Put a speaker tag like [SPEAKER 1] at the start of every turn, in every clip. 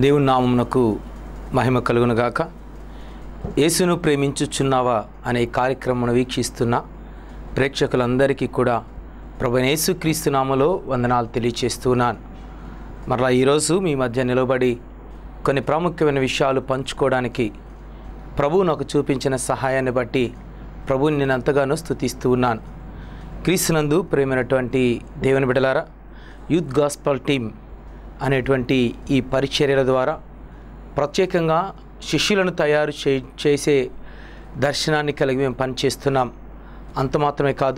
[SPEAKER 1] దేవుని నామమునకు మహిమ కలుగునుగాక యేసును ప్రేమించుచున్నావా అనే కార్యక్రమం వీక్షిస్తున్న ప్రేక్షకులందరికీ కూడా ప్రభు యేసుక్రీస్తు నామలో వందనాలు తెలియచేస్తున్నాను మరలా ఈరోజు మీ మధ్య నిలబడి కొన్ని ప్రాముఖ్యమైన విషయాలు పంచుకోవడానికి ప్రభువు నాకు చూపించిన సహాయాన్ని బట్టి ప్రభువుని నేను ఎంతగానో స్థుతిస్తూ ఉన్నాను క్రీస్తునందు ప్రేమైనటువంటి దేవుని బిడలారా యూత్ గాస్పల్ టీమ్ అనేటువంటి ఈ పరిచర్యల ద్వారా ప్రత్యేకంగా శిష్యులను తయారు చే చేసే దర్శనాన్ని కలిగి మేము పనిచేస్తున్నాం అంత మాత్రమే కాదు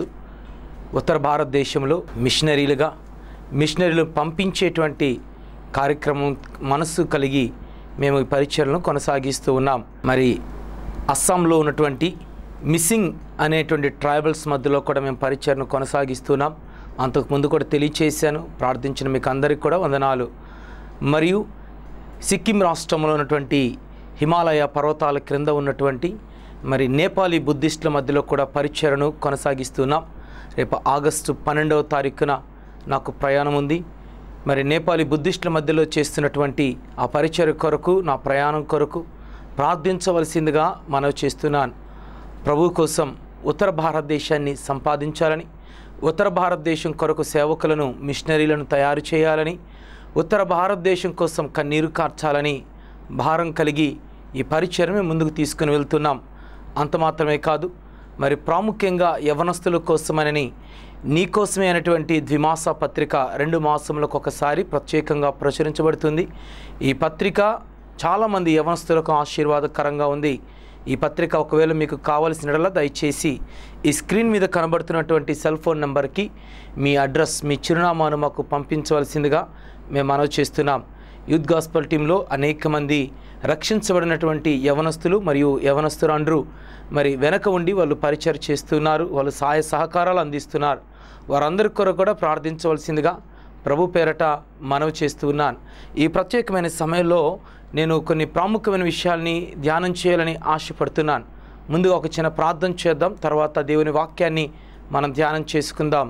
[SPEAKER 1] ఉత్తర భారతదేశంలో మిషనరీలుగా మిషనరీలు పంపించేటువంటి కార్యక్రమం మనస్సు కలిగి మేము ఈ పరిచయలను కొనసాగిస్తూ ఉన్నాం మరి అస్సాంలో ఉన్నటువంటి మిస్సింగ్ అనేటువంటి ట్రైబల్స్ మధ్యలో కూడా మేము పరిచయను కొనసాగిస్తున్నాం అంతకు ముందు కూడా తెలియచేశాను ప్రార్థించిన మీకు అందరికీ కూడా వందనాలు మరియు సిక్కిం రాష్ట్రంలో ఉన్నటువంటి హిమాలయ పర్వతాల క్రింద ఉన్నటువంటి మరి నేపాలీ బుద్ధిస్టుల మధ్యలో కూడా పరిచయను కొనసాగిస్తున్నాం రేపు ఆగస్టు పన్నెండవ తారీఖున నాకు ప్రయాణం ఉంది మరి నేపాలీ బుద్ధిస్టుల మధ్యలో చేస్తున్నటువంటి ఆ పరిచయ కొరకు నా ప్రయాణం కొరకు ప్రార్థించవలసిందిగా మనవి చేస్తున్నాను ప్రభు కోసం ఉత్తర భారతదేశాన్ని సంపాదించాలని ఉత్తర భారతదేశం కొరకు సేవకులను మిషనరీలను తయారు చేయాలని ఉత్తర భారతదేశం కోసం కన్నీరు కార్చాలని భారం కలిగి ఈ పరిచయమే ముందుకు తీసుకుని వెళ్తున్నాం అంత మాత్రమే కాదు మరి ప్రాముఖ్యంగా యవనస్తుల కోసమనని నీకోసమే అనేటువంటి ద్విమాస పత్రిక రెండు మాసములకు ఒకసారి ప్రత్యేకంగా ప్రచురించబడుతుంది ఈ పత్రిక చాలామంది యవనస్తులకు ఆశీర్వాదకరంగా ఉంది ఈ పత్రిక ఒకవేళ మీకు కావలసినలా దయచేసి ఈ స్క్రీన్ మీద కనబడుతున్నటువంటి సెల్ ఫోన్ నెంబర్కి మీ అడ్రస్ మీ చిరునామాను మాకు పంపించవలసిందిగా మేము మనవి చేస్తున్నాం యూత్ గాస్పల్ టీంలో అనేక మంది రక్షించబడినటువంటి యవనస్తులు మరియు యవనస్తురాండ్రు మరి వెనక ఉండి వాళ్ళు పరిచయం చేస్తున్నారు వాళ్ళు సహాయ సహకారాలు అందిస్తున్నారు వారందరి కొరకు కూడా ప్రార్థించవలసిందిగా ప్రభు పేరట మనవి చేస్తున్నాను ఈ ప్రత్యేకమైన సమయంలో నేను కొన్ని ప్రాముఖ్యమైన విషయాల్ని ధ్యానం చేయాలని ఆశపడుతున్నాను ముందుగా ఒక చిన్న ప్రార్థన చేద్దాం తర్వాత దేవుని వాక్యాన్ని మనం ధ్యానం చేసుకుందాం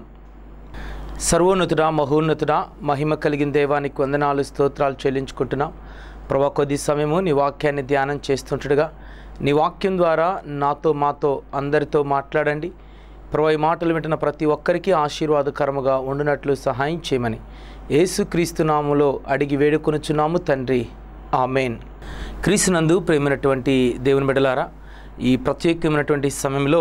[SPEAKER 1] సర్వోన్నతుడా మహోన్నతుడా మహిమ కలిగిన దేవానికి వందనాలు స్తోత్రాలు చెల్లించుకుంటున్నాం ప్రభా కొద్ది సమయము నీ వాక్యాన్ని ధ్యానం చేస్తుంటడుగా నీ వాక్యం ద్వారా నాతో మాతో అందరితో మాట్లాడండి ప్రభా ఈ మాటలు వింటున్న ప్రతి ఒక్కరికి ఆశీర్వాదకరముగా ఉండునట్లు సహాయం చేయమని యేసుక్రీస్తు నాములో అడిగి వేడుకొనుచున్నాము తండ్రి ఆమెన్ క్రీస్తునందు ప్రేమైనటువంటి దేవుని బిడలారా ఈ ప్రత్యేకమైనటువంటి సమయంలో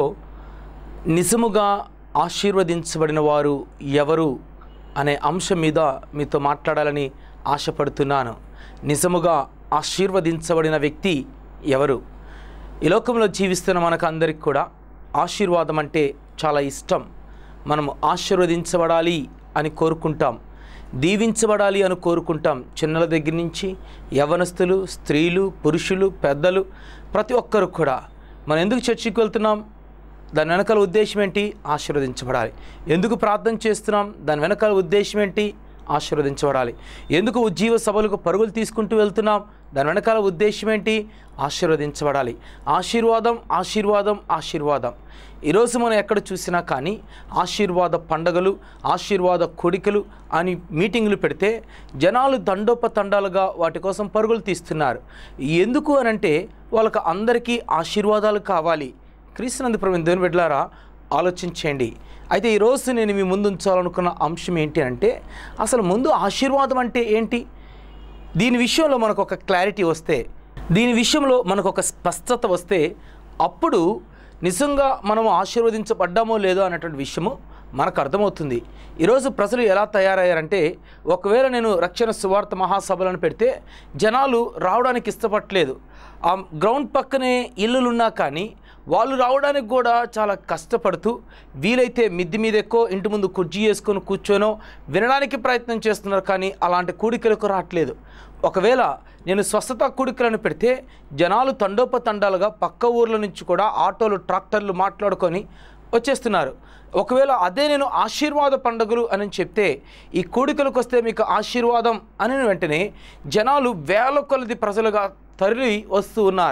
[SPEAKER 1] నిజముగా ఆశీర్వదించబడిన వారు ఎవరు అనే అంశం మీద మీతో మాట్లాడాలని ఆశపడుతున్నాను నిజముగా ఆశీర్వదించబడిన వ్యక్తి ఎవరు ఈ లోకంలో జీవిస్తున్న మనకు అందరికి కూడా ఆశీర్వాదం అంటే చాలా ఇష్టం మనం ఆశీర్వదించబడాలి అని కోరుకుంటాం దీవించబడాలి అని కోరుకుంటాం చిన్నల దగ్గర నుంచి యవనస్తులు స్త్రీలు పురుషులు పెద్దలు ప్రతి ఒక్కరు కూడా మనం ఎందుకు చర్చికి వెళ్తున్నాం దాని వెనకాల ఉద్దేశం ఏంటి ఆశీర్వదించబడాలి ఎందుకు ప్రార్థన చేస్తున్నాం దాని వెనకాల ఉద్దేశం ఏంటి ఆశీర్వదించబడాలి ఎందుకు ఉజ్జీవ సభలకు పరుగులు తీసుకుంటూ వెళ్తున్నాం దాని వెనకాల ఉద్దేశం ఏంటి ఆశీర్వదించబడాలి ఆశీర్వాదం ఆశీర్వాదం ఆశీర్వాదం ఈరోజు మనం ఎక్కడ చూసినా కానీ ఆశీర్వాద పండగలు ఆశీర్వాద కొడికలు అని మీటింగులు పెడితే జనాలు దండోపతండాలుగా వాటి కోసం పరుగులు తీస్తున్నారు ఎందుకు అనంటే వాళ్ళకి అందరికీ ఆశీర్వాదాలు కావాలి క్రీస్తునందు ప్రభు దేవుని బిడ్డలారా ఆలోచించండి అయితే ఈరోజు నేను మీ ముందు ఉంచాలనుకున్న అంశం ఏంటి అంటే అసలు ముందు ఆశీర్వాదం అంటే ఏంటి దీని విషయంలో మనకు ఒక క్లారిటీ వస్తే దీని విషయంలో మనకు ఒక స్పష్టత వస్తే అప్పుడు నిజంగా మనం ఆశీర్వదించబడ్డామో లేదో అనేటువంటి విషయము మనకు అర్థమవుతుంది ఈరోజు ప్రజలు ఎలా తయారయ్యారంటే ఒకవేళ నేను రక్షణ సువార్త మహాసభలను పెడితే జనాలు రావడానికి ఇష్టపడలేదు ఆ గ్రౌండ్ పక్కనే ఇల్లులున్నా కానీ వాళ్ళు రావడానికి కూడా చాలా కష్టపడుతూ వీలైతే మిద్ది మీద ఎక్కువ ఇంటి ముందు కుర్చీ వేసుకొని కూర్చోనో వినడానికి ప్రయత్నం చేస్తున్నారు కానీ అలాంటి కూడికలకు రావట్లేదు ఒకవేళ నేను స్వస్థత కూడికలను పెడితే జనాలు తండోపతండాలుగా పక్క ఊర్ల నుంచి కూడా ఆటోలు ట్రాక్టర్లు మాట్లాడుకొని వచ్చేస్తున్నారు ఒకవేళ అదే నేను ఆశీర్వాద పండుగలు అని చెప్తే ఈ కూడికలకు వస్తే మీకు ఆశీర్వాదం అని వెంటనే జనాలు వేల కొలది ప్రజలుగా తరలి వస్తూ ఉన్నారు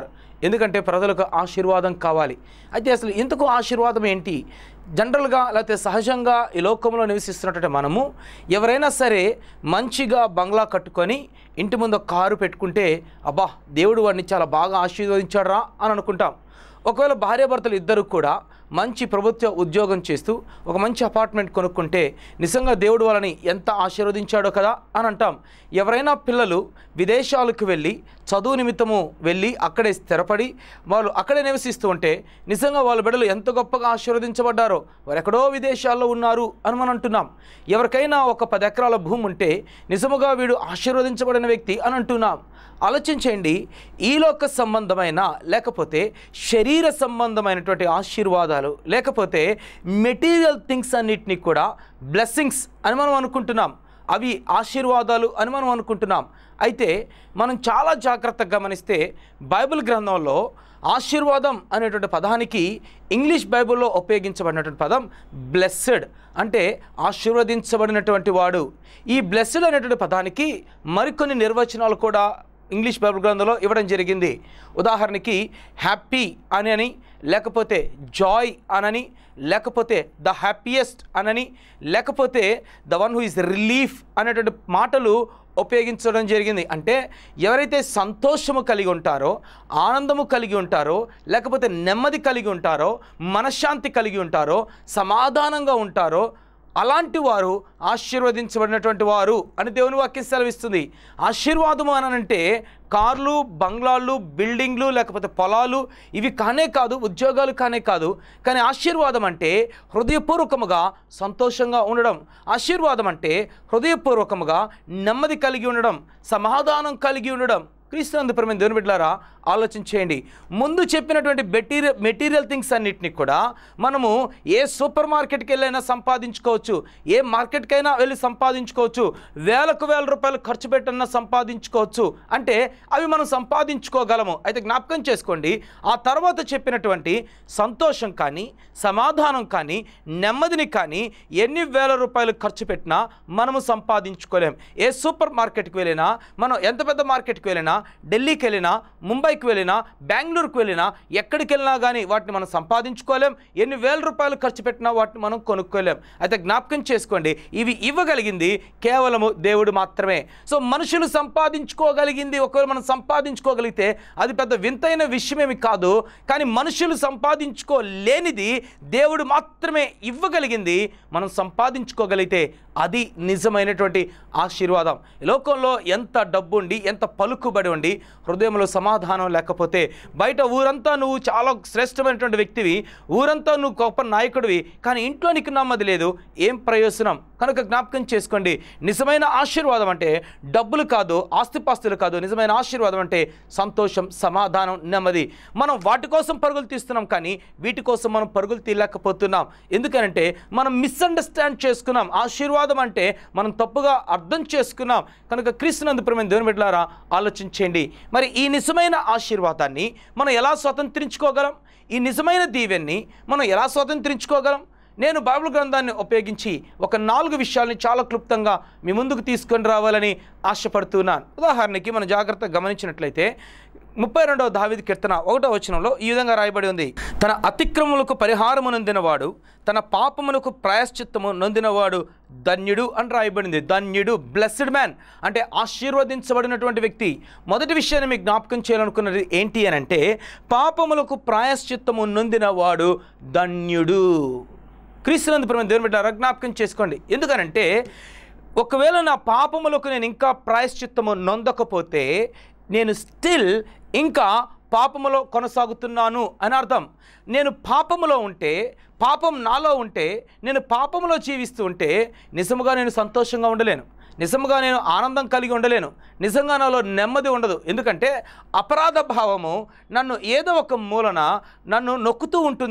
[SPEAKER 1] ఎందుకంటే ప్రజలకు ఆశీర్వాదం కావాలి అయితే అసలు ఎందుకు ఆశీర్వాదం ఏంటి జనరల్గా లేకపోతే సహజంగా ఈ లోకంలో నివసిస్తున్నటువంటి మనము ఎవరైనా సరే మంచిగా బంగ్లా కట్టుకొని ఇంటి ముందు ఒక కారు పెట్టుకుంటే అబ్బా దేవుడు వాడిని చాలా బాగా ఆశీర్వదించాడురా అని అనుకుంటాం ఒకవేళ భార్యాభర్తలు ఇద్దరు కూడా మంచి ప్రభుత్వ ఉద్యోగం చేస్తూ ఒక మంచి అపార్ట్మెంట్ కొనుక్కుంటే నిజంగా దేవుడు వాళ్ళని ఎంత ఆశీర్వదించాడో కదా అని అంటాం ఎవరైనా పిల్లలు విదేశాలకు వెళ్ళి చదువు నిమిత్తము వెళ్ళి అక్కడే స్థిరపడి వాళ్ళు అక్కడే నివసిస్తూ ఉంటే నిజంగా వాళ్ళ బిడ్డలు ఎంత గొప్పగా ఆశీర్వదించబడ్డారో వారు ఎక్కడో విదేశాల్లో ఉన్నారు అని మనం అంటున్నాం ఎవరికైనా ఒక పది ఎకరాల భూమి ఉంటే నిజముగా వీడు ఆశీర్వదించబడిన వ్యక్తి అని అంటున్నాం ఆలోచించండి ఈలోక సంబంధమైన లేకపోతే శరీర సంబంధమైనటువంటి ఆశీర్వాదాలు లేకపోతే మెటీరియల్ థింగ్స్ అన్నిటినీ కూడా బ్లెస్సింగ్స్ అని మనం అనుకుంటున్నాం అవి ఆశీర్వాదాలు అని మనం అనుకుంటున్నాం అయితే మనం చాలా జాగ్రత్తగా గమనిస్తే బైబిల్ గ్రంథంలో ఆశీర్వాదం అనేటువంటి పదానికి ఇంగ్లీష్ బైబిల్లో ఉపయోగించబడినటువంటి పదం బ్లెస్సెడ్ అంటే ఆశీర్వదించబడినటువంటి వాడు ఈ బ్లెస్సెడ్ అనేటువంటి పదానికి మరికొన్ని నిర్వచనాలు కూడా ఇంగ్లీష్ బైబిల్ గ్రంథంలో ఇవ్వడం జరిగింది ఉదాహరణకి హ్యాపీ అని అని లేకపోతే జాయ్ అనని లేకపోతే ద హ్యాపీయెస్ట్ అనని లేకపోతే the one who is relief అనేటువంటి మాటలు ఉపయోగించడం జరిగింది అంటే ఎవరైతే సంతోషము కలిగి ఉంటారో ఆనందము కలిగి ఉంటారో లేకపోతే నెమ్మది కలిగి ఉంటారో మనశ్శాంతి కలిగి ఉంటారో సమాధానంగా ఉంటారో అలాంటి వారు ఆశీర్వదించబడినటువంటి వారు అని దేవుని వాక్యం సెలవిస్తుంది ఆశీర్వాదము అనంటే కార్లు బంగ్లాలు బిల్డింగ్లు లేకపోతే పొలాలు ఇవి కానే కాదు ఉద్యోగాలు కానే కాదు కానీ ఆశీర్వాదం అంటే హృదయపూర్వకముగా సంతోషంగా ఉండడం ఆశీర్వాదం అంటే హృదయపూర్వకముగా నెమ్మది కలిగి ఉండడం సమాధానం కలిగి ఉండడం క్రీస్తునందు ప్రేమ దేవుని బిడ్డలారా ఆలోచించేయండి ముందు చెప్పినటువంటి మెటీరియల్ మెటీరియల్ థింగ్స్ అన్నిటిని కూడా మనము ఏ సూపర్ మార్కెట్కి వెళ్ళైనా సంపాదించుకోవచ్చు ఏ మార్కెట్కైనా వెళ్ళి సంపాదించుకోవచ్చు వేలకు వేల రూపాయలు ఖర్చు పెట్టన్నా సంపాదించుకోవచ్చు అంటే అవి మనం సంపాదించుకోగలము అయితే జ్ఞాపకం చేసుకోండి ఆ తర్వాత చెప్పినటువంటి సంతోషం కానీ సమాధానం కానీ నెమ్మదిని కానీ ఎన్ని వేల రూపాయలు ఖర్చు పెట్టినా మనము సంపాదించుకోలేం ఏ సూపర్ మార్కెట్కి వెళ్ళినా మనం ఎంత పెద్ద మార్కెట్కి వెళ్ళినా ఢిల్లీకి వెళ్ళినా ముంబైకి వెళ్ళినా బెంగళూరుకి వెళ్ళినా ఎక్కడికి వెళ్ళినా కానీ వాటిని మనం సంపాదించుకోలేం ఎన్ని వేల రూపాయలు ఖర్చు పెట్టినా వాటిని మనం కొనుక్కోలేం అయితే జ్ఞాపకం చేసుకోండి ఇవి ఇవ్వగలిగింది కేవలము దేవుడు మాత్రమే సో మనుషులు సంపాదించుకోగలిగింది ఒకవేళ మనం సంపాదించుకోగలిగితే అది పెద్ద వింతైన విషయమేమి కాదు కానీ మనుషులు సంపాదించుకోలేనిది దేవుడు మాత్రమే ఇవ్వగలిగింది మనం సంపాదించుకోగలిగితే అది నిజమైనటువంటి ఆశీర్వాదం ఈ లోకంలో ఎంత డబ్బు ఉండి ఎంత పలుకుబడి ఉండి హృదయంలో సమాధానం లేకపోతే బయట ఊరంతా నువ్వు చాలా శ్రేష్టమైనటువంటి వ్యక్తివి ఊరంతా నువ్వు గొప్ప నాయకుడివి కానీ ఇంట్లో నీకు నమ్మది లేదు ఏం ప్రయోజనం కనుక జ్ఞాపకం చేసుకోండి నిజమైన ఆశీర్వాదం అంటే డబ్బులు కాదు ఆస్తిపాస్తులు కాదు నిజమైన ఆశీర్వాదం అంటే సంతోషం సమాధానం నెమ్మది మనం వాటి కోసం పరుగులు తీస్తున్నాం కానీ వీటి కోసం మనం పరుగులు తీయలేకపోతున్నాం ఎందుకనంటే మనం మిస్అండర్స్టాండ్ చేసుకున్నాం ఆశీర్వాదం అంటే మనం తప్పుగా అర్థం చేసుకున్నాం కనుక క్రీస్తునందు ప్రేమ దేవుని బిడ్డలారా ఆలోచించండి మరి ఈ నిజమైన ఆశీర్వాదాన్ని మనం ఎలా స్వతంత్రించుకోగలం ఈ నిజమైన దీవెన్ని మనం ఎలా స్వతంత్రించుకోగలం నేను బైబిల్ గ్రంథాన్ని ఉపయోగించి ఒక నాలుగు విషయాల్ని చాలా క్లుప్తంగా మీ ముందుకు తీసుకొని రావాలని ఆశపడుతున్నాను ఉదాహరణకి మనం జాగ్రత్తగా గమనించినట్లయితే ముప్పై రెండవ దావిది కీర్తన ఒకటో వచనంలో ఈ విధంగా రాయబడి ఉంది తన అతిక్రమములకు పరిహారము నొందినవాడు తన పాపములకు ప్రాయశ్చిత్తము నొందినవాడు ధన్యుడు అని రాయబడింది ధన్యుడు బ్లెస్డ్ మ్యాన్ అంటే ఆశీర్వదించబడినటువంటి వ్యక్తి మొదటి విషయాన్ని మీకు జ్ఞాపకం చేయాలనుకున్నది ఏంటి అని అంటే పాపములకు ప్రాయశ్చిత్తము నొందినవాడు ధన్యుడు క్రీస్తునందు ప్రేమ దేవుని బిడ్డ జ్ఞాపకం చేసుకోండి ఎందుకనంటే ఒకవేళ నా పాపములకు నేను ఇంకా ప్రాయశ్చిత్తము నొందకపోతే నేను స్టిల్ ఇంకా పాపములో కొనసాగుతున్నాను అని అర్థం నేను పాపములో ఉంటే పాపం నాలో ఉంటే నేను పాపములో జీవిస్తూ ఉంటే నిజముగా నేను సంతోషంగా ఉండలేను నిజంగా నేను ఆనందం కలిగి ఉండలేను నిజంగా నాలో నెమ్మది ఉండదు ఎందుకంటే అపరాధ భావము నన్ను ఏదో ఒక మూలన నన్ను నొక్కుతూ ఉంటుంది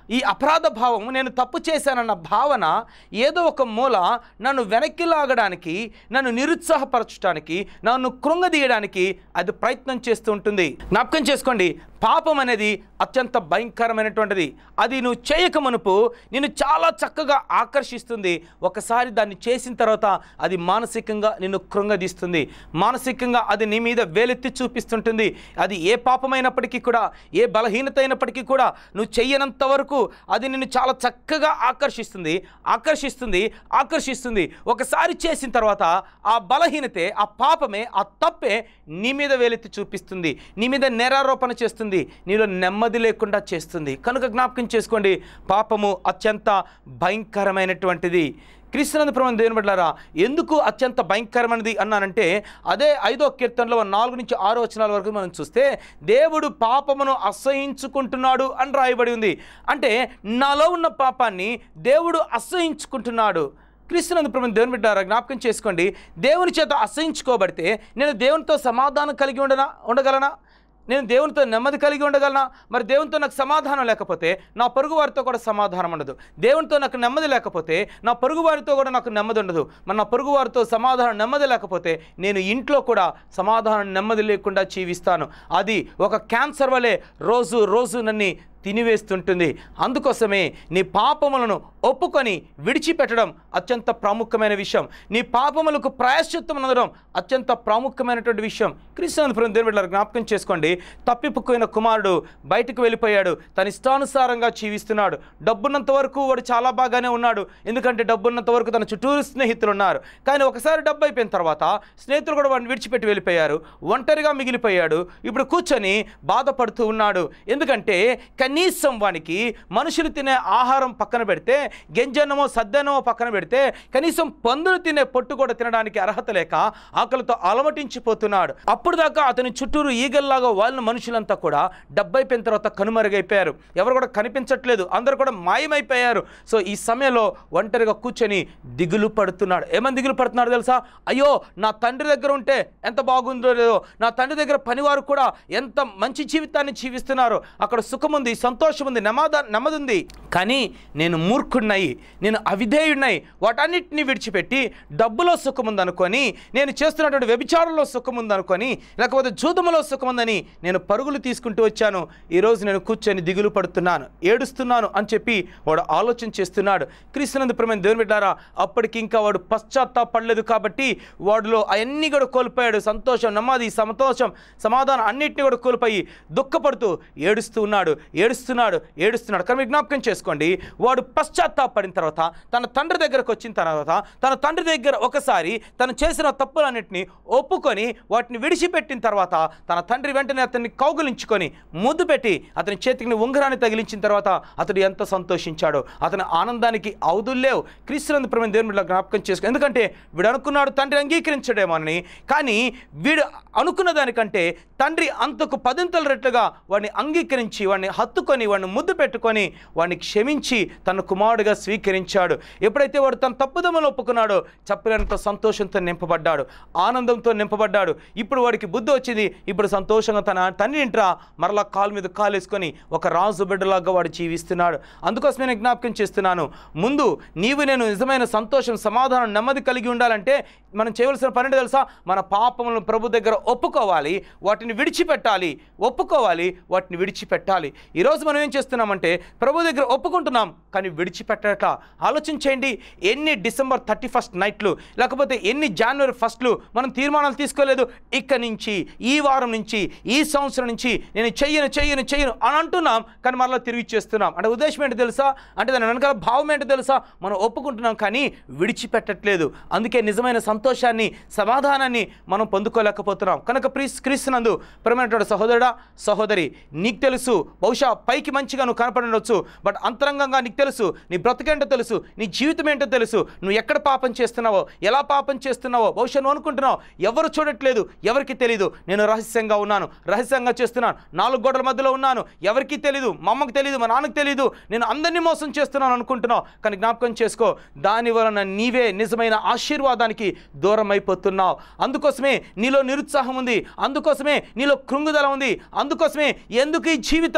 [SPEAKER 1] ఈ అపరాధ భావం నేను తప్పు చేశానన్న భావన ఏదో ఒక మూల నన్ను వెనక్కి లాగడానికి నన్ను నిరుత్సాహపరచడానికి నన్ను కృంగదీయడానికి అది ప్రయత్నం చేస్తూ ఉంటుంది జ్ఞాపకం చేసుకోండి పాపం అనేది అత్యంత భయంకరమైనటువంటిది అది నువ్వు చేయక మునుపు నిన్ను చాలా చక్కగా ఆకర్షిస్తుంది ఒకసారి దాన్ని చేసిన తర్వాత అది మానసికంగా నిన్ను కృంగదీస్తుంది మానసికంగా అది నీ మీద వేలెత్తి చూపిస్తుంటుంది అది ఏ పాపమైనప్పటికీ కూడా ఏ బలహీనత అయినప్పటికీ కూడా నువ్వు చెయ్యనంత వరకు అది నిన్ను చాలా చక్కగా ఆకర్షిస్తుంది ఆకర్షిస్తుంది ఆకర్షిస్తుంది ఒకసారి చేసిన తర్వాత ఆ బలహీనతే ఆ పాపమే ఆ తప్పే నీ మీద వేలెత్తి చూపిస్తుంది నీ మీద నేరారోపణ చేస్తుంది నీలో నెమ్మది లేకుండా చేస్తుంది కనుక జ్ఞాపకం చేసుకోండి పాపము అత్యంత భయంకరమైనటువంటిది క్రీస్తునందు ప్రభు దేవుని బిడ్డలారా ఎందుకు అత్యంత భయంకరమైనది అన్నానంటే అదే ఐదో కీర్తనలో నాలుగు నుంచి ఆరో వచనాల వరకు మనం చూస్తే దేవుడు పాపమును అసహించుకుంటున్నాడు అని రాయబడి ఉంది అంటే నాలో ఉన్న పాపాన్ని దేవుడు అసహించుకుంటున్నాడు క్రీస్తునందు ప్రభు దేవుని బిడ్డారా జ్ఞాపకం చేసుకోండి దేవుని చేత అసహించుకోబడితే నేను దేవునితో సమాధానం కలిగి ఉండనా ఉండగలనా నేను దేవునితో నెమ్మది కలిగి ఉండగలనా మరి దేవునితో నాకు సమాధానం లేకపోతే నా పొరుగు వారితో కూడా సమాధానం ఉండదు దేవునితో నాకు నెమ్మది లేకపోతే నా పొరుగు వారితో కూడా నాకు నెమ్మది ఉండదు మరి నా పొరుగు వారితో సమాధానం నెమ్మది లేకపోతే నేను ఇంట్లో కూడా సమాధానం నెమ్మది లేకుండా జీవిస్తాను అది ఒక క్యాన్సర్ వలె రోజు రోజు నన్ను తినివేస్తుంటుంది అందుకోసమే నీ పాపములను ఒప్పుకొని విడిచిపెట్టడం అత్యంత ప్రాముఖ్యమైన విషయం నీ పాపములకు ప్రాయశ్చిత్తం అందడం అత్యంత ప్రాముఖ్యమైనటువంటి విషయం క్రీస్తునందు దేవుని బిడ్డలారా జ్ఞాపకం చేసుకోండి తప్పిపోయిన కుమారుడు బయటకు వెళ్ళిపోయాడు తన ఇష్టానుసారంగా జీవిస్తున్నాడు డబ్బున్నంత వరకు వాడు చాలా బాగానే ఉన్నాడు ఎందుకంటే డబ్బున్నంత వరకు తన చుట్టూరు స్నేహితులు ఉన్నారు కానీ ఒకసారి డబ్బు అయిపోయిన తర్వాత స్నేహితులు కూడా వాడిని విడిచిపెట్టి వెళ్ళిపోయారు ఒంటరిగా మిగిలిపోయాడు ఇప్పుడు కూర్చొని బాధపడుతూ ఉన్నాడు ఎందుకంటే కనీసం వానికి మనుషులు తినే ఆహారం పక్కన పెడితే గెంజన్నమో సద్దన్నమో పక్కన పెడితే కనీసం పందులు తినే పొట్టు కూడా తినడానికి అర్హత లేక ఆకలితో అలమటించిపోతున్నాడు అప్పుడు దాకా అతని చుట్టూరు ఈగల్లాగా వాళ్ళ మనుషులంతా కూడా డబ్బైపోయిన తర్వాత కనుమరుగైపోయారు ఎవరు కూడా కనిపించట్లేదు అందరూ కూడా మాయమైపోయారు సో ఈ సమయంలో ఒంటరిగా కూర్చొని దిగులు పడుతున్నాడు ఏమని దిగులు పడుతున్నాడు తెలుసా అయ్యో నా తండ్రి దగ్గర ఉంటే ఎంత బాగుందో లేదో నా తండ్రి దగ్గర పనివారు కూడా ఎంత మంచి జీవితాన్ని జీవిస్తున్నారు అక్కడ సుఖం ఉంది సంతోషం ఉంది నెమ్మద నెమ్మది ఉంది కానీ నేను మూర్ఖుడినై నేను అవిధేయుడినై వాటన్నిటిని విడిచిపెట్టి డబ్బులో సుఖం ఉందనుకొని నేను చేస్తున్నటువంటి వ్యభిచారంలో సుఖం ఉందనుకొని లేకపోతే జూదములో సుఖం ఉందని నేను పరుగులు తీసుకుంటూ వచ్చాను ఈరోజు నేను కూర్చొని దిగులు పడుతున్నాను ఏడుస్తున్నాను అని చెప్పి వాడు ఆలోచన చేస్తున్నాడు క్రీస్తునందు ప్రేమ దేవుని బిడ్డారా అప్పటికి ఇంకా వాడు పశ్చాత్తాపడలేదు కాబట్టి వాడిలో అవన్నీ కూడా కోల్పోయాడు సంతోషం నెమ్మది సంతోషం సమాధానం అన్నిటిని కూడా కోల్పోయి దుఃఖపడుతూ ఏడుస్తూ ఉన్నాడు ఏడుస్తున్నాడు ఏడుస్తున్నాడు కానీ మీరు జ్ఞాపకం చేసుకోండి వాడు పశ్చాత్తాపడిన తర్వాత తన తండ్రి దగ్గరకు వచ్చిన తర్వాత తన తండ్రి దగ్గర ఒకసారి తను చేసిన తప్పులన్నింటినీ ఒప్పుకొని వాటిని విడిచిపెట్టిన తర్వాత తన తండ్రి వెంటనే అతన్ని కౌగులించుకొని ముద్దు పెట్టి అతని చేతికి ఉంగరాన్ని తగిలించిన తర్వాత అతడు ఎంత సంతోషించాడో అతని ఆనందానికి అవధుల్లేవు క్రీస్తునందు ప్రేమ దేవుని బిడ్డల జ్ఞాపకం చేసుకో ఎందుకంటే వీడు అనుకున్నాడు తండ్రి అంగీకరించడేమోనని కానీ వీడు అనుకున్న దానికంటే తండ్రి అంతకు పదింతల రెట్లుగా వాడిని అంగీకరించి వాడిని హత్తుకొని వాడిని ముద్దు పెట్టుకొని వాడిని క్షమించి తన కుమారుడిగా స్వీకరించాడు ఎప్పుడైతే వాడు తన తప్పుదమ్మలు ఒప్పుకున్నాడో చెప్పలేనంత సంతోషంతో నింపబడ్డాడు ఆనందంతో నింపబడ్డాడు ఇప్పుడు వాడికి బుద్ధి వచ్చింది ఇప్పుడు సంతోషంగా తన తండ్రి ఇంట్రా మరలా కాలు మీద కాలు వేసుకొని ఒక రాజు బిడ్డలాగా వాడు జీవిస్తున్నాడు అందుకోసమే నేను జ్ఞాపకం చేస్తున్నాను ముందు నీవు నేను నిజమైన సంతోషం సమాధానం నెమ్మది కలిగి ఉండాలంటే మనం చేయవలసిన పని ఏంటో తెలుసా మన పాపములను ప్రభు దగ్గర ఒప్పుకోవాలి వాటిని విడిచిపెట్టాలి ఒప్పుకోవాలి వాటిని విడిచిపెట్టాలి ఈరోజు మనం ఏం చేస్తున్నామంటే ప్రభు దగ్గర ఒప్పుకుంటున్నాం కానీ విడిచిపెట్టట ఆలోచించేయండి ఎన్ని డిసెంబర్ థర్టీ ఫస్ట్ నైట్లు లేకపోతే ఎన్ని జనవరి ఫస్ట్లు మనం తీర్మానాలు తీసుకోలేదు ఇక్కడి నుంచి ఈ వారం నుంచి ఈ సంవత్సరం నుంచి నేను చెయ్యను చెయ్యను చెయ్యను అని అంటున్నాం కానీ మరలా తిరిగి చేస్తున్నాం అంటే ఉద్దేశం ఏంటో తెలుసా అంటే దాని వెనకాల భావం ఏంటో తెలుసా మనం ఒప్పుకుంటున్నాం కానీ విడిచిపెట్టట్లేదు అందుకే నిజమైన సంతోషాన్ని సమాధానాన్ని మనం పొందుకోలేకపోతున్నాం కనుక ప్రీస్ క్రీస్తునందు ప్రేమైనటువంటి సహోదరుడా సహోదరి నీకు తెలుసు బహుశా పైకి మంచిగా నువ్వు కనపడవచ్చు బట్ అంతరంగంగా నీకు తెలుసు నీ బ్రతికేంటో తెలుసు నీ జీవితం ఏంటో తెలుసు నువ్వు ఎక్కడ పాపం చేస్తున్నావో ఎలా పాపం చేస్తున్నావో బహుశా నువ్వు అనుకుంటున్నావు ఎవరు చూడట్లేదు ఎవరికి తెలీదు నేను రహస్యంగా ఉన్నాను రహస్యంగా చేస్తున్నాను నాలుగు గోడల మధ్యలో ఉన్నాను ఎవరికీ తెలీదు మా అమ్మకు తెలీదు మా నాన్నకు తెలీదు నేను అందరినీ మోసం చేస్తున్నాను అనుకుంటున్నావు కానీ జ్ఞాపకం చేసుకో దాని వలన నీవే నిజమైన ఆశీర్వాదానికి దూరం అయిపోతున్నావు అందుకోసమే నీలో నిరుత్సాహం ఉంది అందుకోసమే నీలో కృంగుదల ఉంది అందుకోసమే ఎందుకు ఈ జీవితం ఆ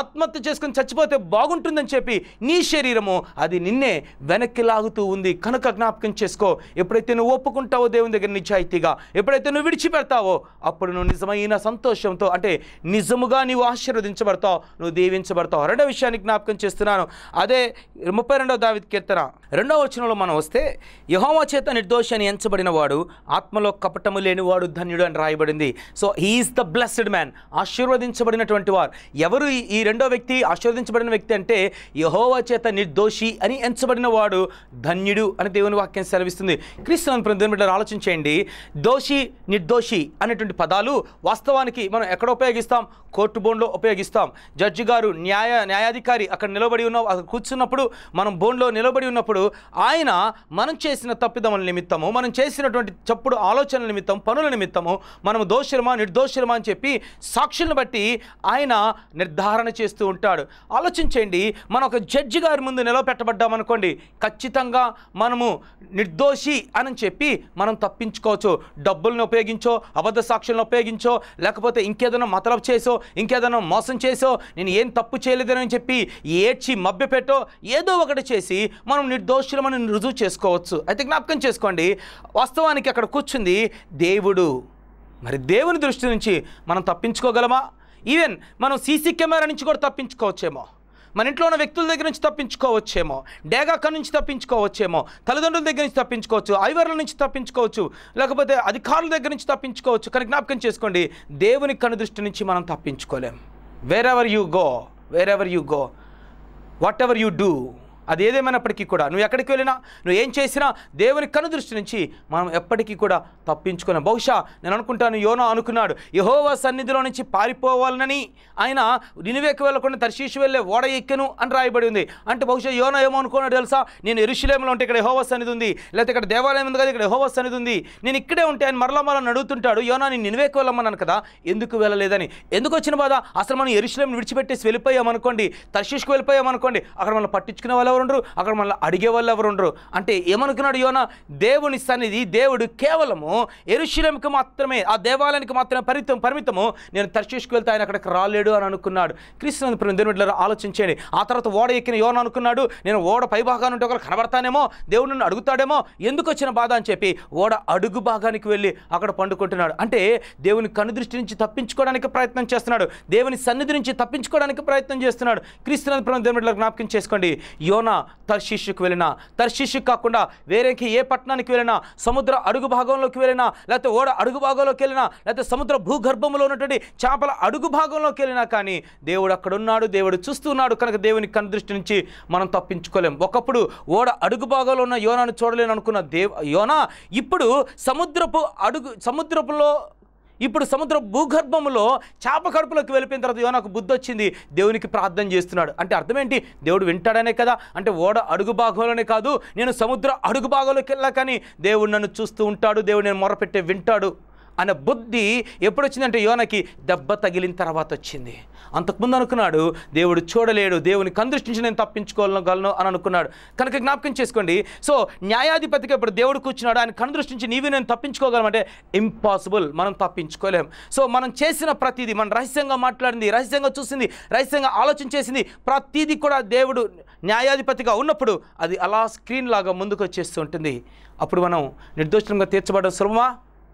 [SPEAKER 1] ఆత్మహత్య చేసుకుని చచ్చిపోతే బాగుంటుందని చెప్పి నీ శరీరము అది నిన్నే వెనక్కి లాగుతూ ఉంది కనుక జ్ఞాపకం చేసుకో ఎప్పుడైతే నువ్వు ఒప్పుకుంటావో దేవుని దగ్గర నిజాయితీగా ఎప్పుడైతే నువ్వు విడిచిపెడతావో అప్పుడు నువ్వు నిజమైన సంతోషంతో అంటే నిజముగా నీవు ఆశీర్వదించబడతావు నువ్వు దీవించబడతావు రెండో విషయాన్ని జ్ఞాపకం చేస్తున్నాను అదే ముప్పై రెండవ దావి కీర్తన రెండవ వచనంలో మనం వస్తే యహోవా చేత నిర్దోషి అని ఎంచబడిన వాడు ఆత్మలో కపటము లేనివాడు ధన్యుడు అని రాయబడింది so he is the blessed man ఆశీర్వదించబడినటువంటి వారు ఎవరు ఈ- ఈ రెండో వ్యక్తి ఆశీర్వదించబడిన వ్యక్తి అంటే యహోవా చేత నిర్దోషి అని ఎంచబడిన వాడు ధన్యుడు అని దేవుని వాక్యం సెలవిస్తుంది క్రీస్తుని దేవుని ఆలోచించేయండి దోషి నిర్దోషి అనేటువంటి పదాలు వాస్తవానికి మనం ఎక్కడ ఉపయోగిస్తాం కోర్టు బోన్లో ఉపయోగిస్తాం జడ్జి గారు న్యాయ న్యాయాధికారి అక్కడ నిలబడి ఉన్న అక్కడ కూర్చున్నప్పుడు మనం బోన్లో నిలబడి ఉన్నప్పుడు ఆయన మనం చేసిన తప్పిదముల నిమిత్తము మనం చేసినటువంటి చప్పుడు ఆలోచనల నిమిత్తం పనుల నిమిత్తము మనం దోషులమా నిర్దోషులమా అని చెప్పి సాక్షులను బట్టి ఆయన నిర్ధారణ చేస్తూ ఉంటాడు ఆలోచించండి మనం ఒక జడ్జి గారి ముందు నిలబెట్టబడ్డామనుకోండి ఖచ్చితంగా మనము నిర్దోషి అని చెప్పి మనం తప్పించుకోవచ్చు డబ్బులను ఉపయోగించో అబద్ధ సాక్షులను ఉపయోగించో లేకపోతే ఇంకేదైనా మతలబ్ చేసో ఇంకేదైనా మోసం చేసో నేను ఏం తప్పు చేయలేదని చెప్పి ఏడ్చి మభ్యపెట్టో ఏదో ఒకటి చేసి మనం నిర్దోషులమని రుజువు చేసుకోవచ్చు అయితే జ్ఞాపకం చేసుకోండి వాస్తవానికి అక్కడ కూర్చుంది దేవుడు మరి దేవుని దృష్టి నుంచి మనం తప్పించుకోగలమా ఈవెన్ మనం సీసీ కెమెరా నుంచి కూడా తప్పించుకోవచ్చేమో మన ఇంట్లో ఉన్న వ్యక్తుల దగ్గర నుంచి తప్పించుకోవచ్చేమో డేగాక నుంచి తప్పించుకోవచ్చేమో తల్లిదండ్రుల దగ్గర నుంచి తప్పించుకోవచ్చు ఐవర్ల నుంచి తప్పించుకోవచ్చు లేకపోతే అధికారుల దగ్గర నుంచి తప్పించుకోవచ్చు కానీ జ్ఞాపకం చేసుకోండి దేవుని కనుదృష్టి నుంచి మనం తప్పించుకోలేం wherever you go wherever you go whatever you do అది ఏదేమైనప్పటికీ కూడా నువ్వు ఎక్కడికి వెళ్ళినా నువ్వు ఏం చేసినా దేవుని కనుదృష్టి నుంచి మనం ఎప్పటికీ కూడా తప్పించుకున్నాం బహుశా నేను అనుకుంటాను యోనా అనుకున్నాడు యహోవా సన్నిధిలో నుంచి పారిపోవాలనని ఆయన నినివేకి వెళ్ళకుండా తర్శీషు వెళ్ళే ఓడ ఎక్కెను అని రాయబడి ఉంది అంటే బహుశా యోనా ఏమో అనుకున్నాడు తెలుసా నేను ఎరుషులేములో ఉంటే ఇక్కడ యహోవా సన్నిధి ఉంది లేకపోతే ఇక్కడ దేవాలయం ఉంది కదా ఇక్కడ యహోవా సన్నిధి ఉంది నేను ఇక్కడే ఉంటే ఆయన మరలా మరలా అడుగుతుంటాడు యోనా నేను నినివేకి వెళ్ళమన్నాను కదా ఎందుకు వెళ్ళలేదని ఎందుకు వచ్చిన బాధ అసలు మనం ఎరుషులేం విడిచిపెట్టేసి వెళ్ళిపోయామనుకోండి తర్శీష్కు వెళ్ళిపోయామనుకోండి అక్కడ మనల్ని పట్టించుకునే వాళ్ళు ఎవరు ఉండరు అక్కడ మనల్ని అడిగే వాళ్ళు ఎవరు ఉండరు అంటే ఏమనుకున్నాడు యోనా దేవుని సన్నిధి దేవుడు కేవలము ఎరుషులేంకి మాత్రమే ఆ దేవాలయానికి మాత్రమే పరిమితం పరిమితము నేను తర్శీష్కు వెళ్తే ఆయన అక్కడికి రాలేడు అని అనుకున్నాడు క్రీస్తు దేవుని బిడ్డలారా ఆలోచించండి ఆ తర్వాత ఓడ ఎక్కిన యోన అనుకున్నాడు నేను ఓడ పై భాగాన్ని ఉంటే ఒకరు కనబడతానేమో దేవుడు నన్ను అడుగుతాడేమో ఎందుకు వచ్చిన బాధ అని చెప్పి ఓడ అడుగు భాగానికి వెళ్ళి అక్కడ పండుకుంటున్నాడు అంటే దేవుని కనుదృష్టి నుంచి తప్పించుకోవడానికి ప్రయత్నం చేస్తున్నాడు దేవుని సన్నిధి నుంచి తప్పించుకోవడానికి ప్రయత్నం చేస్తున్నాడు క్రీస్తునంద దేవుని బిడ్డలకు జ్ఞాపకం చేసుకోండి యోన తర్శిష్యుకు వెళ్ళినా తర్శిష్యు కాకుండా వేరేకి ఏ పట్టణానికి వెళ్ళినా సముద్ర అడుగు భాగంలోకి వెళ్ళినా లేకపోతే ఓడ అడుగు భాగంలోకి వెళ్ళినా లేకపోతే సముద్ర భూగర్భంలో ఉన్నటువంటి చేపల అడుగు భాగంలోకి వెళ్ళినా కానీ దేవుడు అక్కడ ఉన్నాడు దేవుడు చూస్తున్నాడు కనుక దేవుని కనుదృష్టి నుంచి మనం తప్పించుకోలేం ఒకప్పుడు ఓడ అడుగు భాగంలో ఉన్న యోనాను చూడలేను అనుకున్న దేవ్ యోనా ఇప్పుడు సముద్రపు అడుగు సముద్రపులో ఇప్పుడు సముద్ర భూగర్భంలో చేప కడుపులోకి వెళ్ళిపోయిన తర్వాత యోనాకు బుద్ధి వచ్చింది దేవునికి ప్రార్థన చేస్తున్నాడు అంటే అర్థం ఏంటి దేవుడు వింటాడనే కదా అంటే ఓడ అడుగు భాగంలోనే కాదు నేను సముద్ర అడుగు భాగంలోకి వెళ్ళా కానీ దేవుడు నన్ను చూస్తూ ఉంటాడు దేవుడు నేను మొరపెట్టే వింటాడు అనే బుద్ధి ఎప్పుడు వచ్చిందంటే యోనకి దెబ్బ తగిలిన తర్వాత వచ్చింది అంతకుముందు అనుకున్నాడు దేవుడు చూడలేడు దేవుని కందృష్టి నుంచి నేను తప్పించుకోగలను అని అనుకున్నాడు కనుక జ్ఞాపకం చేసుకోండి సో న్యాయాధిపతిగా ఇప్పుడు దేవుడు కూర్చున్నాడు ఆయన కందృష్టి నుంచి నీవి నేను తప్పించుకోగలమంటే ఇంపాసిబుల్ మనం తప్పించుకోలేం సో మనం చేసిన ప్రతిదీ మనం రహస్యంగా మాట్లాడింది రహస్యంగా చూసింది రహస్యంగా ఆలోచన చేసింది ప్రతిదీ కూడా దేవుడు న్యాయాధిపతిగా ఉన్నప్పుడు అది అలా స్క్రీన్ లాగా ముందుకు వచ్చేస్తూ ఉంటుంది అప్పుడు మనం నిర్దోషంగా తీర్చబడడం సులభమా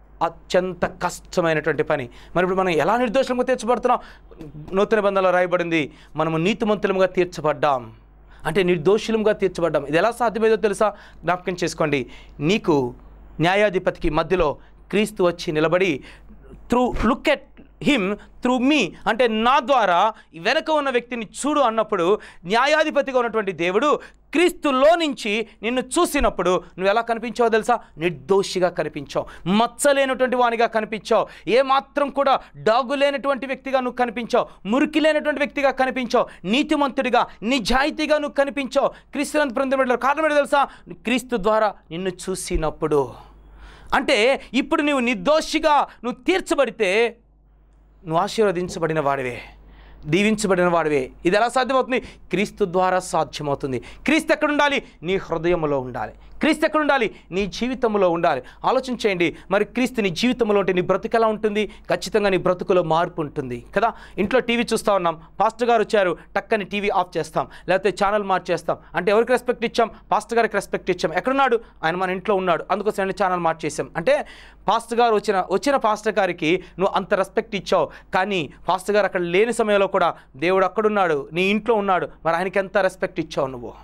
[SPEAKER 1] అత్యంత కష్టమైనటువంటి పని మరి ఇప్పుడు మనం ఎలా నిర్దోషంగా తీర్చబడుతున్నాం నూతన బంధంలో రాయబడింది మనము నీతిమంతులముగా తీర్చబడ్డాం అంటే నిర్దోషులముగా తీర్చబడ్డాం ఇది ఎలా సాధ్యమైందో తెలుసా జ్ఞాపకం చేసుకోండి నీకు న్యాయాధిపతికి మధ్యలో క్రీస్తు వచ్చి నిలబడి through look at him through me అంటే నా ద్వారా వెనక ఉన్న వ్యక్తిని చూడు అన్నప్పుడు న్యాయాధిపతిగా ఉన్నటువంటి దేవుడు క్రీస్తులో నుంచి నిన్ను చూసినప్పుడు నువ్వు ఎలా కనిపించావో తెలుసా నిర్దోషిగా కనిపించావు మచ్చలేనటువంటి వానిగా కనిపించావు ఏ మాత్రం కూడా డాగు లేనటువంటి వ్యక్తిగా నువ్వు కనిపించావు మురికి లేనటువంటి వ్యక్తిగా కనిపించావు నీతిమంతుడిగా నిజాయితీగా నువ్వు కనిపించావు క్రీస్తునంత పొందిన కారణం ఏంటో తెలుసా క్రీస్తు ద్వారా నిన్ను చూసినప్పుడు అంటే ఇప్పుడు నువ్వు నిర్దోషిగా నువ్వు తీర్చబడితే నువ్వు ఆశీర్వదించబడిన వాడివే దీవించబడిన వాడివే ఇది ఎలా సాధ్యమవుతుంది క్రీస్తు ద్వారా సాధ్యమవుతుంది క్రీస్తు ఎక్కడ ఉండాలి నీ హృదయంలో ఉండాలి క్రీస్తు ఎక్కడ ఉండాలి నీ జీవితంలో ఉండాలి ఆలోచన చేయండి మరి క్రీస్తు నీ జీవితంలో ఉంటే నీ బ్రతుకు ఎలా ఉంటుంది ఖచ్చితంగా నీ బ్రతుకులో మార్పు ఉంటుంది కదా ఇంట్లో టీవీ చూస్తూ ఉన్నాం పాస్టర్ గారు వచ్చారు టక్కని టీవీ ఆఫ్ చేస్తాం లేకపోతే ఛానల్ మార్చేస్తాం అంటే ఎవరికి రెస్పెక్ట్ ఇచ్చాం పాస్టర్ గారికి రెస్పెక్ట్ ఇచ్చాం ఎక్కడున్నాడు ఆయన మన ఇంట్లో ఉన్నాడు అందుకోసం నేను ఛానల్ మార్చేసాం అంటే పాస్టర్ గారు వచ్చిన వచ్చిన పాస్టర్ గారికి నువ్వు అంత రెస్పెక్ట్ ఇచ్చావు కానీ పాస్టర్ గారు అక్కడ లేని సమయంలో కూడా దేవుడు అక్కడున్నాడు నీ ఇంట్లో ఉన్నాడు మరి ఆయనకి ఎంత రెస్పెక్ట్ ఇచ్చావు నువ్వు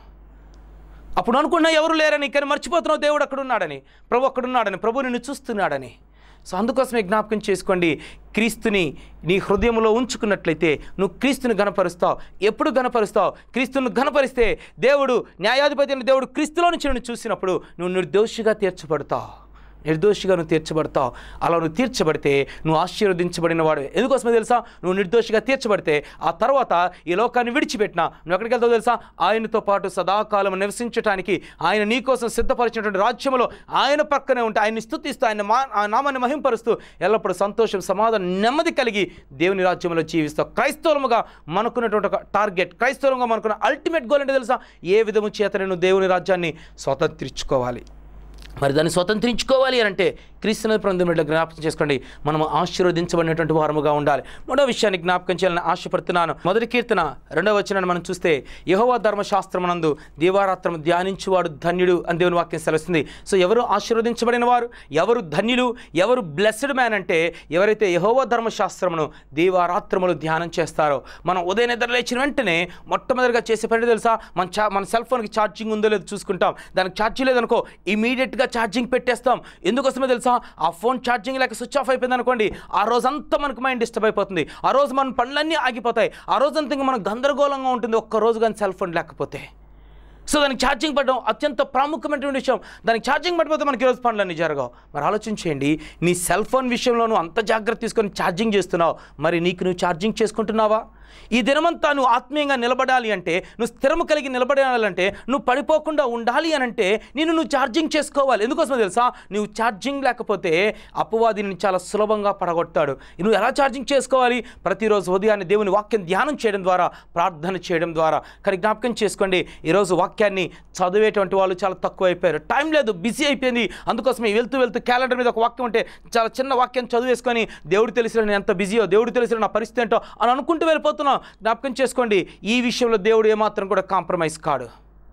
[SPEAKER 1] అప్పుడు అనుకున్నా ఎవరు లేరని కానీ మర్చిపోతున్నావు దేవుడు అక్కడ ఉన్నాడని ప్రభు అక్కడ ఉన్నాడని ప్రభు నిన్ను చూస్తున్నాడని సో అందుకోసమే జ్ఞాపకం చేసుకోండి క్రీస్తుని నీ హృదయంలో ఉంచుకున్నట్లయితే నువ్వు క్రీస్తుని గనపరుస్తావు ఎప్పుడు గనపరుస్తావు క్రీస్తుని గనపరిస్తే దేవుడు న్యాయాధిపతి అయిన దేవుడు క్రీస్తులో నుంచి నిన్ను చూసినప్పుడు నువ్వు నిర్దోషిగా తీర్చబడతావు నిర్దోషిగా నువ్వు తీర్చబడతావు అలా నువ్వు తీర్చబడితే నువ్వు ఆశీర్వదించబడిన వాడు ఎందుకోసమే తెలుసా నువ్వు నిర్దోషిగా తీర్చబడితే ఆ తర్వాత ఈ లోకాన్ని విడిచిపెట్టినా నువ్వు ఎక్కడికి వెళ్తావు తెలుసా ఆయనతో పాటు సదాకాలం నివసించడానికి ఆయన నీ కోసం సిద్ధపరిచినటువంటి రాజ్యంలో ఆయన పక్కనే ఉంటే ఆయన్ని స్తుతిస్తూ ఆయన మా ఆ నామాన్ని మహింపరుస్తూ ఎల్లప్పుడూ సంతోషం సమాధానం నెమ్మది కలిగి దేవుని రాజ్యంలో జీవిస్తావు క్రైస్తవులముగా మనకున్నటువంటి ఒక టార్గెట్ క్రైస్తవులుగా మనకున్న అల్టిమేట్ గోల్ అంటే తెలుసా ఏ విధము చేత నేను దేవుని రాజ్యాన్ని స్వతంత్రించుకోవాలి మరి దాన్ని స్వతంత్రించుకోవాలి అని అంటే క్రీస్తుని పొందినట్లు జ్ఞాపకం చేసుకోండి మనం ఆశీర్వదించబడినటువంటి వారముగా ఉండాలి మూడో విషయాన్ని జ్ఞాపకం చేయాలని ఆశపడుతున్నాను మొదటి కీర్తన రెండవ వచనాన్ని మనం చూస్తే యహోవా ధర్మశాస్త్రమునందు దీవారాత్రం ధ్యానించువాడు ధన్యుడు అని దేవుని వాక్యం సెలవుస్తుంది సో ఎవరు ఆశీర్వదించబడిన వారు ఎవరు ధన్యులు ఎవరు బ్లెస్డ్ మ్యాన్ అంటే ఎవరైతే యహోవా ధర్మశాస్త్రమును దీవారాత్రములు ధ్యానం చేస్తారో మనం ఉదయం నిద్ర లేచిన వెంటనే మొట్టమొదటిగా చేసే పని తెలుసా మన చా మన సెల్ ఫోన్కి ఛార్జింగ్ ఉందో లేదో చూసుకుంటాం దానికి ఛార్జింగ్ లేదనుకో ఇమీడియట్గా ఛార్జింగ్ పెట్టేస్తాం ఎందుకోసమే తెలుసా ఆ ఫోన్ ఛార్జింగ్ లేక స్విచ్ ఆఫ్ అయిపోయింది అనుకోండి ఆ రోజంతా మనకు మైండ్ డిస్టర్బ్ అయిపోతుంది ఆ రోజు మన పనులన్నీ ఆగిపోతాయి ఆ రోజంతా ఇంకా మనకు గందరగోళంగా ఉంటుంది ఒక్క రోజు కానీ సెల్ ఫోన్ లేకపోతే సో దానికి ఛార్జింగ్ పడడం అత్యంత ప్రాముఖ్యమైనటువంటి విషయం దానికి ఛార్జింగ్ పడిపోతే మనకి ఈరోజు పనులన్నీ జరగవు మరి ఆలోచించేయండి నీ సెల్ ఫోన్ విషయంలోనూ అంత జాగ్రత్త తీసుకొని ఛార్జింగ్ చేస్తున్నావు మరి నీకు నువ్వు ఛార్జింగ్ చేసుకుంటున్నావా ఈ దినమంతా నువ్వు ఆత్మీయంగా నిలబడాలి అంటే నువ్వు స్థిరము కలిగి నిలబడాలంటే నువ్వు పడిపోకుండా ఉండాలి అని అంటే నేను నువ్వు ఛార్జింగ్ చేసుకోవాలి ఎందుకోసమో తెలుసా నువ్వు ఛార్జింగ్ లేకపోతే అపవాది నిన్ను చాలా సులభంగా పడగొడతాడు నువ్వు ఎలా ఛార్జింగ్ చేసుకోవాలి ప్రతిరోజు ఉదయాన్నే దేవుని వాక్యం ధ్యానం చేయడం ద్వారా ప్రార్థన చేయడం ద్వారా కానీ జ్ఞాపకం చేసుకోండి ఈరోజు వాక్యాన్ని చదివేటువంటి వాళ్ళు చాలా తక్కువ అయిపోయారు టైం లేదు బిజీ అయిపోయింది అందుకోసమే వెళ్తూ వెళ్తూ క్యాలెండర్ మీద ఒక వాక్యం ఉంటే చాలా చిన్న వాక్యం చదివేసుకొని దేవుడు తెలిసిన నేను ఎంత బిజీయో దేవుడు తెలిసిన నా పరిస్థితి ఏంటో అని అనుకుంటూ వెళ్ళిపోతున్నాం జ్ఞాపకం చేసుకోండి ఈ విషయంలో దేవుడు ఏమాత్రం కూడా కాంప్రమైజ్ కాడు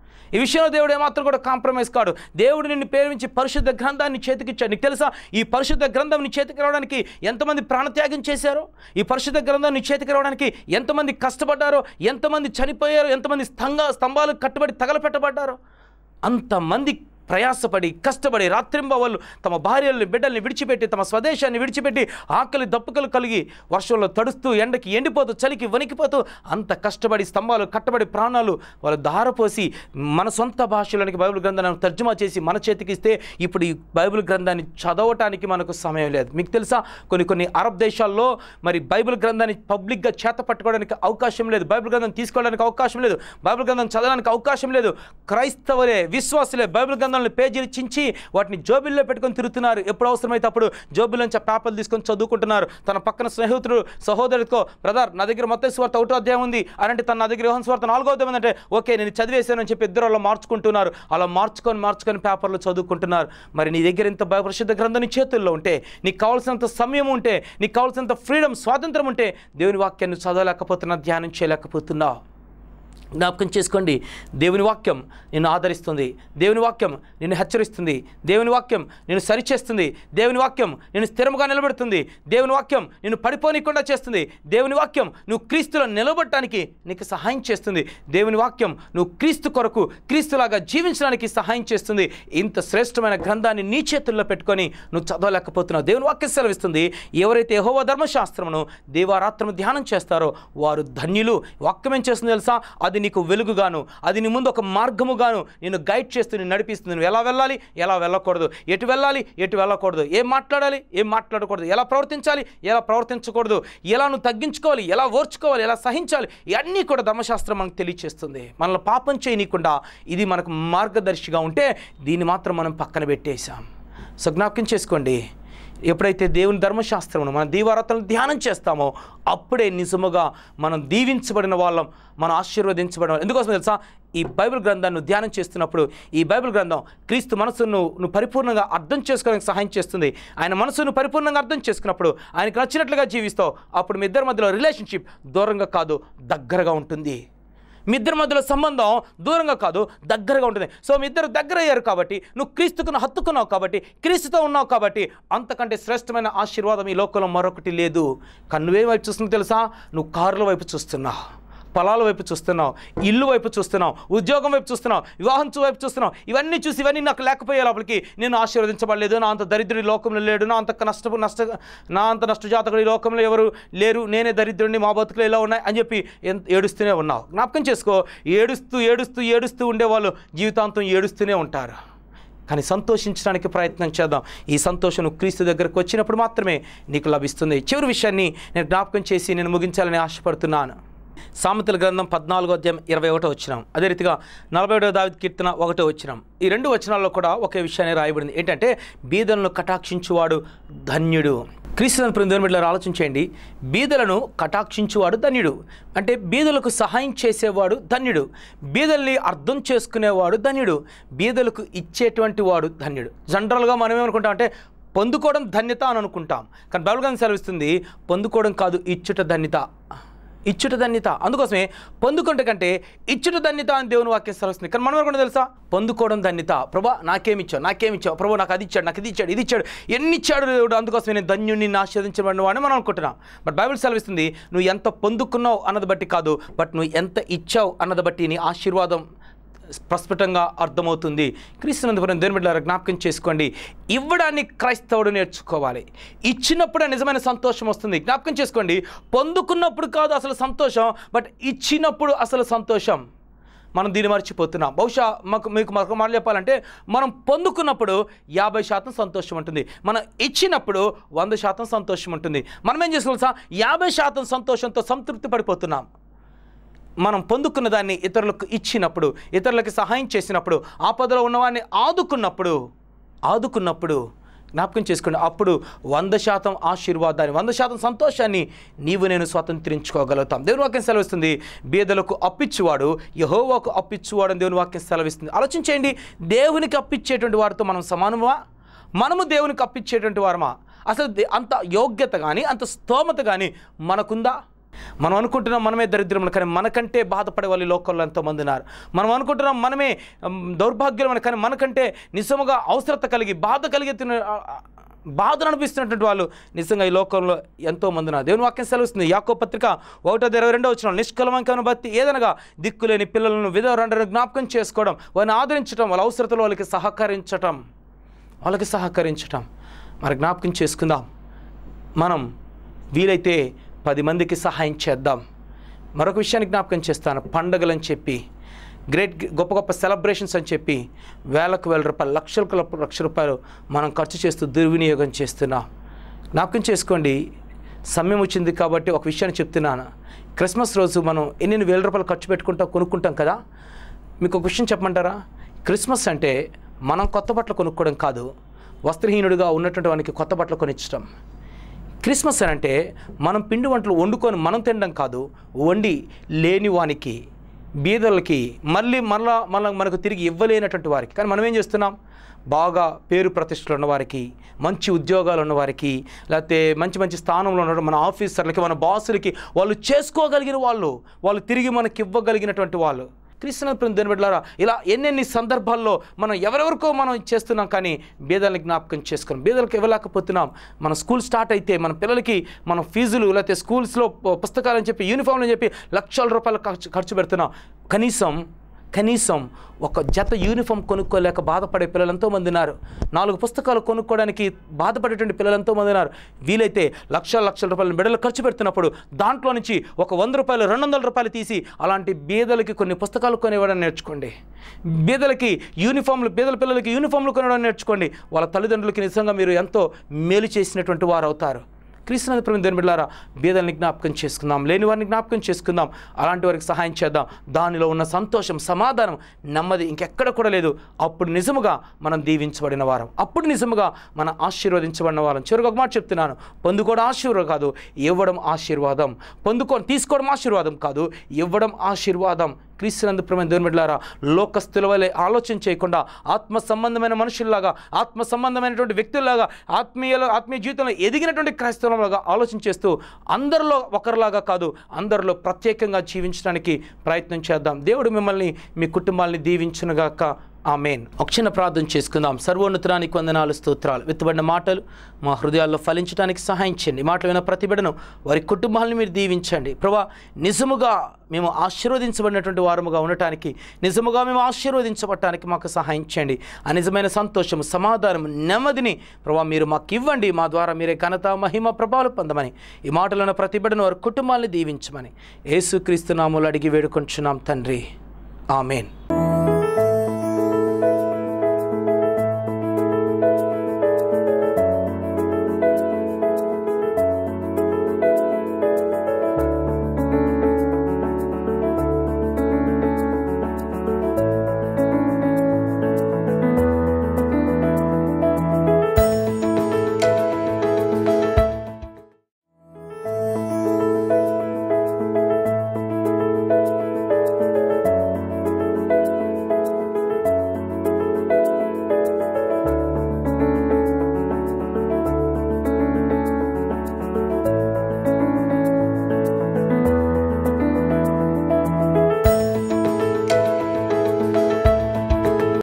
[SPEAKER 1] ఈ విషయంలో దేవుడు ఏమాత్రం కూడా కాంప్రమైజ్ కాడు దేవుడు నిన్ను ప్రేమించి పరిశుద్ధ గ్రంథాన్ని చేతికిచ్చాడు నీకు తెలుసా ఈ పరిశుద్ధ గ్రంథం నీ చేతికి రావడానికి ఎంతమంది ప్రాణత్యాగం చేశారో ఈ పరిశుద్ధ గ్రంథం నీ చేతికి రావడానికి ఎంతమంది కష్టపడ్డారో ఎంతమంది చనిపోయారో ఎంతమంది స్తంభ స్తంభాలు కట్టుబడి తగలపెట్టబడ్డారో అంతమంది ప్రయాసపడి కష్టపడి రాత్రింబవళ్ళు తమ భార్యల్ని బిడ్డల్ని విడిచిపెట్టి తమ స్వదేశాన్ని విడిచిపెట్టి ఆకలి దప్పుకలు కలిగి వర్షంలో తడుస్తూ ఎండకి ఎండిపోతూ చలికి వణికిపోతూ అంత కష్టపడి స్తంభాలు కట్టబడి ప్రాణాలు వాళ్ళు దారపోసి మన సొంత భాషలోనికి బైబిల్ గ్రంథాన్ని తర్జుమా చేసి మన చేతికి ఇస్తే ఇప్పుడు ఈ బైబిల్ గ్రంథాన్ని చదవటానికి మనకు సమయం లేదు మీకు తెలుసా కొన్ని కొన్ని అరబ్ దేశాల్లో మరి బైబిల్ గ్రంథాన్ని పబ్లిక్గా చేత పట్టుకోవడానికి అవకాశం లేదు బైబిల్ గ్రంథం తీసుకోవడానికి అవకాశం లేదు బైబిల్ గ్రంథం చదవడానికి అవకాశం లేదు క్రైస్తవులే విశ్వాసులే బైబిల్ గ్రంథాలను పేజీలు చించి వాటిని జోబిల్లో పెట్టుకొని తిరుగుతున్నారు ఎప్పుడు అవసరమైతే అప్పుడు జోబిల్లోంచి ఆ పేపర్లు తీసుకొని చదువుకుంటున్నారు తన పక్కన స్నేహితుడు సహోదరుడితో బ్రదర్ నా దగ్గర మొత్తం స్వార్థ ఒకటో అధ్యాయం ఉంది అని అంటే తన నా దగ్గర యోహన్ స్వార్థ నాలుగో అధ్యాయం ఉందంటే ఓకే నేను చదివేశాను అని చెప్పి ఇద్దరు అలా మార్చుకుంటున్నారు అలా మార్చుకొని మార్చుకొని పేపర్లు చదువుకుంటున్నారు మరి నీ దగ్గర ఇంత బ- పరిశుద్ధ గ్రంథం నీ చేతుల్లో ఉంటే నీకు కావాల్సినంత సమయం ఉంటే నీకు కావాల్సినంత ఫ్రీడమ్ స్వాతంత్రం ఉంటే దేవుని వాక్యాన్ని చదవలేకపోతున్నా ధ్యానం చేయలేకపోతున్నావు జ్ఞాపకం చేసుకోండి దేవుని వాక్యం నిన్ను ఆదరిస్తుంది దేవుని వాక్యం నిన్ను హెచ్చరిస్తుంది దేవుని వాక్యం నిన్ను సరిచేస్తుంది దేవుని వాక్యం నిన్ను స్థిరముగా నిలబెడుతుంది దేవుని వాక్యం నిన్ను పడిపోనీయకుండా చేస్తుంది దేవుని వాక్యం నువ్వు క్రీస్తులో నిలబడటానికి నీకు సహాయం చేస్తుంది దేవుని వాక్యం నువ్వు క్రీస్తు కొరకు క్రీస్తులాగా జీవించడానికి సహాయం చేస్తుంది ఇంత శ్రేష్టమైన గ్రంథాన్ని నీ చేతుల్లో పెట్టుకొని నువ్వు చదవలేకపోతున్నావు దేవుని వాక్యం సెలవిస్తుంది ఎవరైతే యెహోవా ధర్మశాస్త్రమును దేవారాత్రము ధ్యానం చేస్తారో వారు ధన్యులు వాక్యం ఏం చేస్తుంది తెలుసా అది నీకు వెలుగుగాను అది నీ ముందు ఒక మార్గముగాను నేను గైడ్ చేస్తూ నేను నడిపిస్తుంది నువ్వు ఎలా వెళ్ళాలి ఎలా వెళ్ళకూడదు ఎటు వెళ్ళాలి ఎటు వెళ్ళకూడదు ఏం మాట్లాడాలి ఏం మాట్లాడకూడదు ఎలా ప్రవర్తించాలి ఎలా ప్రవర్తించకూడదు ఎలా నువ్వు తగ్గించుకోవాలి ఎలా ఓర్చుకోవాలి ఎలా సహించాలి ఇవన్నీ కూడా ధర్మశాస్త్రం మనకు తెలియచేస్తుంది మనల్ని పాపం చేయనీయకుండా ఇది మనకు మార్గదర్శిగా ఉంటే దీన్ని మాత్రం మనం పక్కన పెట్టేశాం సో జ్ఞాపకం చేసుకోండి ఎప్పుడైతే దేవుని ధర్మశాస్త్రమును మన దీవారాతలను ధ్యానం చేస్తామో అప్పుడే నిజముగా మనం దీవించబడిన వాళ్ళం మనం ఆశీర్వదించబడిన వాళ్ళం. ఎందుకోసం తెలుసా ఈ బైబిల్ గ్రంథాన్ని ధ్యానం చేస్తున్నప్పుడు ఈ బైబిల్ గ్రంథం క్రీస్తు మనసును నువ్వు పరిపూర్ణంగా అర్థం చేసుకోవడానికి సహాయం చేస్తుంది ఆయన మనసును పరిపూర్ణంగా అర్థం చేసుకున్నప్పుడు ఆయనకు నచ్చినట్లుగా జీవిస్తావు అప్పుడు మీ ఇద్దరి మధ్యలో రిలేషన్షిప్ దూరంగా కాదు దగ్గరగా ఉంటుంది మీ ఇద్దరి మధ్యలో సంబంధం దూరంగా కాదు దగ్గరగా ఉంటుంది సో మీ ఇద్దరు దగ్గర అయ్యారు కాబట్టి నువ్వు క్రీస్తుకును హత్తుకున్నావు కాబట్టి క్రీస్తుతో ఉన్నావు కాబట్టి అంతకంటే శ్రేష్టమైన ఆశీర్వాదం ఈ లోకంలో మరొకటి లేదు కానీ నువ్వేం వైపు చూస్తున్నావు తెలుసా నువ్వు కారుల వైపు చూస్తున్నావు పొలాల వైపు చూస్తున్నావు ఇల్లు వైపు చూస్తున్నావు ఉద్యోగం వైపు చూస్తున్నావు వివాహం చూ- వైపు చూస్తున్నావు ఇవన్నీ చూసి ఇవన్నీ నాకు లేకపోయే లోపలికి నేను ఆశీర్వదించబడలేదు నా అంత దరిద్రుడి ఈ లోకంలో లేడు నా అంత నష్టపు నష్ట నా అంత నష్టజాతకుడు ఈ లోకంలో ఎవరు లేరు నేనే దరిద్రుడిని మా బతుకులు ఎలా ఉన్నాయి అని చెప్పి ఎంత ఏడుస్తూనే ఉన్నావు జ్ఞాపకం చేసుకో ఏడుస్తూ ఏడుస్తూ ఏడుస్తూ ఉండేవాళ్ళు జీవితాంతం ఏడుస్తూనే ఉంటారు కానీ సంతోషించడానికి ప్రయత్నం చేద్దాం ఈ సంతోషం నువ్వు క్రీస్తు దగ్గరకు వచ్చినప్పుడు మాత్రమే నీకు లభిస్తుంది చివరి విషయాన్ని నేను జ్ఞాపకం చేసి నేను ముగించాలని ఆశపడుతున్నాను సామెతల గ్రంథం పద్నాలుగో అధ్యాయం ఇరవై ఒకటో వచ్చినాం అదే రీతిగా నలభై ఒకటో దావిది కీర్తన ఒకటో వచ్చినాం ఈ రెండు వచనాల్లో కూడా ఒకే విషయాన్ని రాయబడింది ఏంటంటే బీదలను కటాక్షించువాడు ధన్యుడు క్రీస్తుని ప్రిందని బిడ్డలు ఆలోచించేయండి బీదలను కటాక్షించువాడు ధన్యుడు అంటే బీదలకు సహాయం చేసేవాడు ధన్యుడు బీదల్ని అర్థం చేసుకునేవాడు ధన్యుడు బీదలకు ఇచ్చేటువంటి వాడు ధన్యుడు జనరల్గా మనం ఏమనుకుంటాం అంటే పొందుకోవడం ధన్యత అని అనుకుంటాం కానీ బైబిల్ గ్రంథం సెలవిస్తుంది పొందుకోవడం కాదు ఇచ్చుట ధన్యత ఇచ్చుట ధన్యత అందుకోసమే పొందుకుంటే కంటే ఇచ్చుట ధన్యత అని దేవుని వాక్యం సెలవుస్తుంది కానీ మనం కూడా తెలుసా పొందుకోవడం ధన్యత ప్రభా నాకేమిచ్చావు నాకేమిచ్చావు ప్రభు నాకు అది ఇచ్చాడు నాకు ఇది ఇచ్చాడు ఇది ఇచ్చాడు ఎన్ని ఇచ్చాడు దేవుడు అందుకోసమే నేను ధన్యుడిని ఆశీర్వదించబడిన వాడిని మనం అనుకుంటున్నాం బట్ బైబిల్ సెలవిస్తుంది నువ్వు ఎంత పొందుకున్నావు అన్నది బట్టి కాదు బట్ నువ్వు ఎంత ఇచ్చావు అన్నది బట్టి నీ ఆశీర్వాదం ప్రస్ఫుటంగా అర్థమవుతుంది క్రీస్తునందుపురం దేవుని బిడ్డలారా జ్ఞాపకం చేసుకోండి ఇవ్వడాన్ని క్రైస్తవుడు నేర్చుకోవాలి ఇచ్చినప్పుడే నిజమైన సంతోషం వస్తుంది జ్ఞాపకం చేసుకోండి పొందుకున్నప్పుడు కాదు అసలు సంతోషం బట్ ఇచ్చినప్పుడు అసలు సంతోషం మనం దీన్ని మర్చిపోతున్నాం బహుశా మాకు మీకు మరొక మాట చెప్పాలంటే మనం పొందుకున్నప్పుడు యాభై శాతం సంతోషం ఉంటుంది మనం ఇచ్చినప్పుడు వంద శాతం సంతోషం ఉంటుంది మనం ఏం చేసుకోవాలి సార్ యాభై శాతం సంతోషంతో సంతృప్తి పడిపోతున్నాం మనం పొందుకున్న దాన్ని ఇతరులకు ఇచ్చినప్పుడు ఇతరులకు సహాయం చేసినప్పుడు ఆపదలో ఉన్నవాడిని ఆదుకున్నప్పుడు ఆదుకున్నప్పుడు జ్ఞాపకం చేసుకోండి అప్పుడు వంద శాతం ఆశీర్వాదాన్ని వంద శాతం సంతోషాన్ని నీవు నేను స్వతంత్రించుకోగలుగుతాం దేవుని వాక్యం సెలవిస్తుంది బీదలకు అప్పిచ్చువాడు యహోవాకు అప్పిచ్చువాడు అని దేవుని వాక్యం సెలవిస్తుంది ఆలోచించేయండి దేవునికి అప్పిచ్చేటువంటి వారితో మనం సమానమా మనము దేవునికి అప్పిచ్చేటువంటి వారమా అసలు దే- అంత యోగ్యత కానీ అంత స్తోమత కానీ మనకుందా మనం అనుకుంటున్నాం మనమే దరిద్రములు కానీ మనకంటే బాధపడే వాళ్ళు ఈ లోకంలో ఎంతోమంది ఉన్నారు మనం అనుకుంటున్నాం మనమే ఉమ్, దౌర్భాగ్యులమని కానీ మనకంటే నిజముగా అవసరత కలిగి బాధ కలిగి తిన- ఆ, ఆ, బాధను అనిపిస్తున్నటువంటి వాళ్ళు నిజంగా ఈ లోకంలో ఎంతో మంది ఉన్నారు దేవుని వాక్యం సెలవుస్తుంది యాకో పత్రిక ఒకటో ఇరవై రెండో వచ్చిన నిష్కలమంకను బట్టి ఏదనగా దిక్కులేని పిల్లలను విధవరండను జ్ఞాపకం చేసుకోవడం వారిని ఆదరించడం వాళ్ళ అవసరతలు వాళ్ళకి సహకరించటం వాళ్ళకి సహకరించటం మరి జ్ఞాపకం చేసుకుందాం మనం వీలైతే పది మందికి సహాయం చేద్దాం మరొక విషయాన్ని జ్ఞాపకం చేస్తాను పండగలని చెప్పి గ్రేట్ గొప్ప గొప్ప సెలబ్రేషన్స్ అని చెప్పి వేలకు వేల రూపాయలు లక్షలకు లక్ష- లక్ష రూపాయలు మనం ఖర్చు చేస్తూ దుర్వినియోగం చేస్తున్నాం జ్ఞాపకం చేసుకోండి సమయం వచ్చింది కాబట్టి ఒక విషయాన్ని చెప్తున్నాను క్రిస్మస్ రోజు మనం ఎన్ని వేల రూపాయలు ఖర్చు పెట్టుకుంటాం కొనుక్కుంటాం కదా మీకు ఒక విషయం చెప్పమంటారా క్రిస్మస్ అంటే మనం కొత్త బట్టలు కొనుక్కోవడం కాదు వస్త్రహీనుడిగా ఉన్నటువంటి వానికి కొత్త బట్టలు కొనిచ్చడం క్రిస్మస్ అని అంటే మనం పిండి వంటలు వండుకొని మనం తినడం కాదు వండి లేని వానికి బీదలకి మళ్ళీ మళ్ళా మళ్ళీ మనకు తిరిగి ఇవ్వలేనటువంటి వారికి కానీ మనం ఏం చేస్తున్నాం బాగా పేరు ప్రతిష్టలు ఉన్నవారికి మంచి ఉద్యోగాలు ఉన్నవారికి లేకపోతే మంచి మంచి స్థానంలో ఉన్న మన ఆఫీసర్లకి మన బాసులకి వాళ్ళు చేసుకోగలిగిన వాళ్ళు వాళ్ళు తిరిగి మనకి ఇవ్వగలిగినటువంటి వాళ్ళు క్రీస్తునాథం దేని బిడ్డలారా ఇలా ఎన్నెన్ని సందర్భాల్లో మనం ఎవరెవరికో మనం చేస్తున్నాం కానీ బీదల్ని జ్ఞాపకం చేసుకున్నాం బీదలకు ఇవ్వలేకపోతున్నాం మన స్కూల్ స్టార్ట్ అయితే మన పిల్లలకి మన ఫీజులు లేకపోతే స్కూల్స్లో పుస్తకాలు అని చెప్పి యూనిఫామ్లు అని చెప్పి లక్షల రూపాయలు ఖర్చు ఖర్చు పెడుతున్నాం కనీసం కనీసం ఒక జత యూనిఫామ్ కొనుక్కోలేక బాధపడే పిల్లలు ఎంతోమంది ఉన్నారు నాలుగు పుస్తకాలు కొనుక్కోవడానికి బాధపడేటువంటి పిల్లలు ఎంతోమంది ఉన్నారు వీలైతే లక్షల లక్షల రూపాయలు మెడలు ఖర్చు పెడుతున్నప్పుడు దాంట్లో నుంచి ఒక వంద రూపాయలు రెండు వందల రూపాయలు తీసి అలాంటి బీదలకి కొన్ని పుస్తకాలు కొనివ్వడం నేర్చుకోండి బీదలకి యూనిఫామ్లు బీదల పిల్లలకి యూనిఫామ్లు కొనడం నేర్చుకోండి వాళ్ళ తల్లిదండ్రులకి నిజంగా మీరు ఎంతో మేలు చేసినటువంటి వారు అవుతారు క్రీస్తునందు ప్రేమ దేవుని బిడ్డలారా బీదల్ని జ్ఞాపకం చేసుకుందాం లేని వారిని జ్ఞాపకం చేసుకుందాం అలాంటి వారికి సహాయం చేద్దాం దానిలో ఉన్న సంతోషం సమాధానం నెమ్మది ఇంకెక్కడ కూడా లేదు అప్పుడు నిజముగా మనం దీవించబడిన వారం అప్పుడు నిజముగా మనం ఆశీర్వదించబడిన వారం చివరికి ఒక మాట చెప్తున్నాను పొందుకోవడం ఆశీర్వాదం కాదు ఇవ్వడం ఆశీర్వాదం పొందుకో తీసుకోవడం ఆశీర్వాదం కాదు ఇవ్వడం ఆశీర్వాదం క్రీస్తునందు ప్రేమ దేవుని బిడ్డలారా లోకస్తుల వలె ఆలోచన చేయకుండా ఆత్మ సంబంధమైన మనుషుల్లాగా ఆత్మ సంబంధమైనటువంటి వ్యక్తుల్లాగా ఆత్మీయ ఆత్మీయ జీవితంలో ఎదిగినటువంటి క్రైస్తవులాగా ఆలోచన చేస్తూ అందరిలో ఒకరిలాగా కాదు అందరిలో ప్రత్యేకంగా జీవించడానికి ప్రయత్నం చేద్దాం దేవుడు మిమ్మల్ని మీ కుటుంబాన్ని దీవించునుగాక ఆమెన్ ఒక చిన్న ప్రార్థన చేసుకుందాం సర్వోన్నతానికి వందనాలు స్తోత్రాలు విత్తబడిన మాటలు మా హృదయాల్లో ఫలించడానికి సహాయం చేయండి ఈ మాటలు విన్న ప్రతి బిడ్డను వారి కుటుంబాలను మీరు దీవించండి ప్రభా నిజముగా మేము ఆశీర్వదించబడినటువంటి వారముగా ఉండటానికి నిజముగా మేము ఆశీర్వదించబడటానికి మాకు సహాయం చేయండి ఆ నిజమైన సంతోషం సమాధానం నెమ్మదిని ప్రభా మీరు మాకు ఇవ్వండి మా ద్వారా మీరే ఘనత మహిమ ప్రభావాలు పొందమని ఈ మాటలను ప్రతి బిడ్డను వారి కుటుంబాన్ని దీవించమని యేసుక్రీస్తు నామములు అడిగి వేడుకొంచున్నాం తండ్రి ఆమెన్